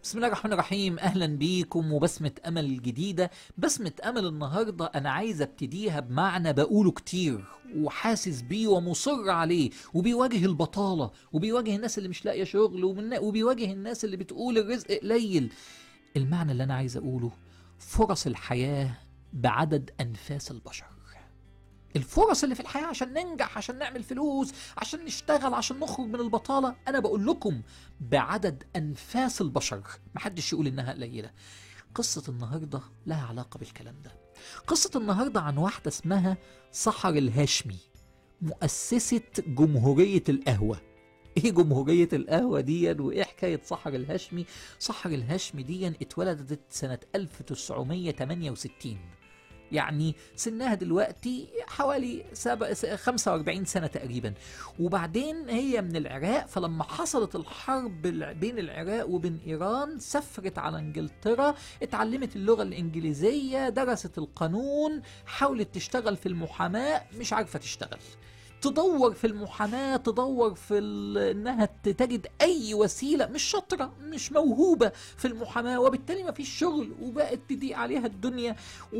بسم الله الرحمن الرحيم اهلا بيكم وبسمة امل جديدة بسمة امل النهاردة انا عايز ابتديها بمعنى بقوله كتير وحاسس بيه ومصر عليه وبيواجه البطالة وبيواجه الناس اللي مش لاقية شغل ومن- وبيواجه الناس اللي بتقول الرزق قليل المعنى اللي انا عايز اقوله فرص الحياة بعدد انفاس البشر الفرص اللي في الحياة عشان ننجح عشان نعمل فلوس عشان نشتغل عشان نخرج من البطالة أنا بقول لكم بعدد أنفاس البشر محدش يقول إنها قليلة قصة النهاردة لها علاقة بالكلام ده قصة النهاردة عن واحدة اسمها سحر الهاشمي مؤسسة جمهورية القهوة ايه جمهورية القهوة دي وايه حكاية سحر الهاشمي سحر الهاشمي دي اتولدت سنة 1968 يعني سنها دلوقتي حوالي سبع- س- 45 سنة تقريبا وبعدين هي من العراق فلما حصلت الحرب الع- بين العراق وبين إيران سافرت على إنجلترا اتعلمت اللغة الإنجليزية درست القانون حاولت تشتغل في المحاماة مش عارفة تشتغل تدور في المحاماة تدور في ال... انها ت- تجد اي وسيلة مش شاطرة مش موهوبة في المحاماة وبالتالي ما فيش شغل وبقت تضيق عليها الدنيا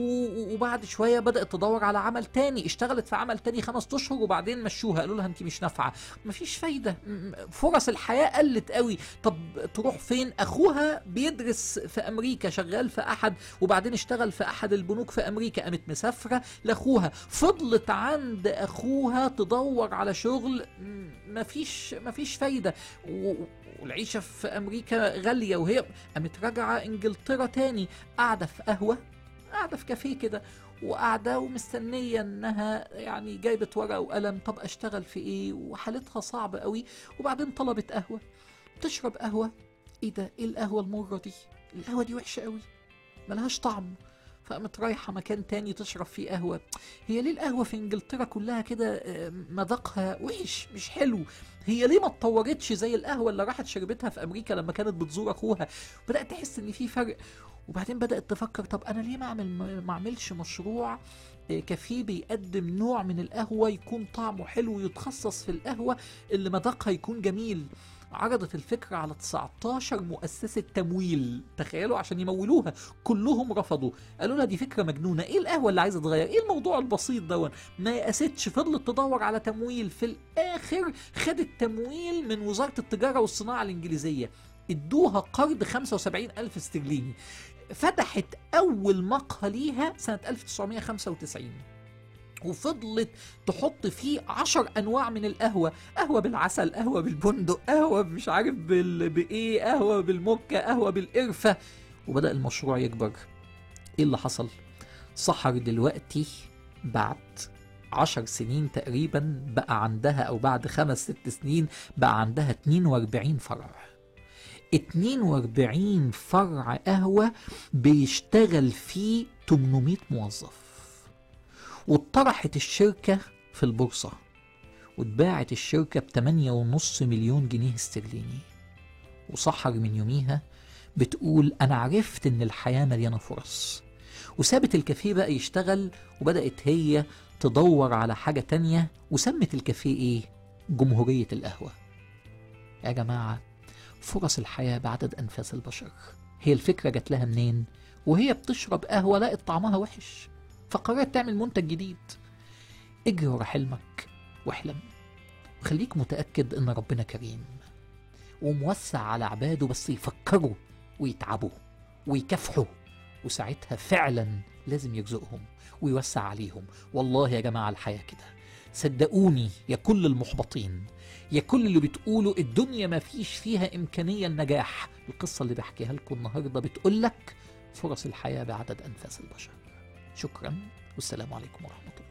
و- وبعد شوية بدأت تدور على عمل تاني اشتغلت في عمل تاني خمس اشهر وبعدين مشوها قالوا لها انت مش نافعة مفيش فايدة م- فرص الحياة قلت قوي طب تروح فين اخوها بيدرس في امريكا شغال في احد وبعدين اشتغل في احد البنوك في امريكا قامت مسافرة لاخوها فضلت عند اخوها تدور على شغل م- مفيش مفيش فايدة و- والعيشة في امريكا غالية وهي قامت راجعة انجلترا تاني قاعدة في قهوة قاعدة في كافيه كده وقاعدة ومستنية انها يعني جايبة ورقة وقلم طب اشتغل في ايه وحالتها صعبة قوي وبعدين طلبت قهوة تشرب قهوة ايه ده ايه القهوة المرة دي القهوة دي وحشة قوي ملهاش طعم فقامت رايحة مكان تاني تشرب فيه قهوة هي ليه القهوة في انجلترا كلها كده آه، مذاقها وحش مش حلو هي ليه ما اتطورتش زي القهوة اللي راحت شربتها في امريكا لما كانت بتزور اخوها بدأت تحس ان في فرق وبعدين بدأت تفكر طب انا ليه ما اعمل ما اعملش مشروع آه، كافيه بيقدم نوع من القهوة يكون طعمه حلو ويتخصص في القهوة اللي مذاقها يكون جميل عرضت الفكرة على 19 مؤسسة تمويل تخيلوا عشان يمولوها كلهم رفضوا قالوا لها دي فكرة مجنونة ايه القهوة اللي عايزة تغير ايه الموضوع البسيط دون ما يأستش فضلت تدور على تمويل في الاخر خدت تمويل من وزارة التجارة والصناعة الانجليزية ادوها قرض 75 ألف استرليني فتحت أول مقهى ليها سنة 1995 وفضلت تحط فيه عشر انواع من القهوه قهوه بالعسل قهوه بالبندق قهوه مش عارف بال... بايه قهوه بالمكه قهوه بالقرفه وبدا المشروع يكبر ايه اللي حصل سحر دلوقتي بعد عشر سنين تقريبا بقى عندها او بعد خمس ست سنين بقى عندها 42 فرع 42 فرع قهوة بيشتغل فيه 800 موظف واتطرحت الشركة في البورصة واتباعت الشركة بتمانية ونص مليون جنيه استرليني وسحر من يوميها بتقول أنا عرفت إن الحياة مليانة فرص وسابت الكافيه بقى يشتغل وبدأت هي تدور على حاجة تانية وسمت الكافيه إيه؟ جمهورية القهوة يا جماعة فرص الحياة بعدد أنفاس البشر هي الفكرة جات لها منين؟ وهي بتشرب قهوة لقت طعمها وحش فقررت تعمل منتج جديد اجري ورا حلمك واحلم وخليك متأكد ان ربنا كريم وموسع على عباده بس يفكروا ويتعبوا ويكافحوا وساعتها فعلا لازم يرزقهم ويوسع عليهم والله يا جماعة الحياة كده صدقوني يا كل المحبطين يا كل اللي بتقولوا الدنيا ما فيش فيها إمكانية النجاح القصة اللي بحكيها لكم النهاردة بتقولك فرص الحياة بعدد أنفاس البشر شكرا والسلام عليكم ورحمة الله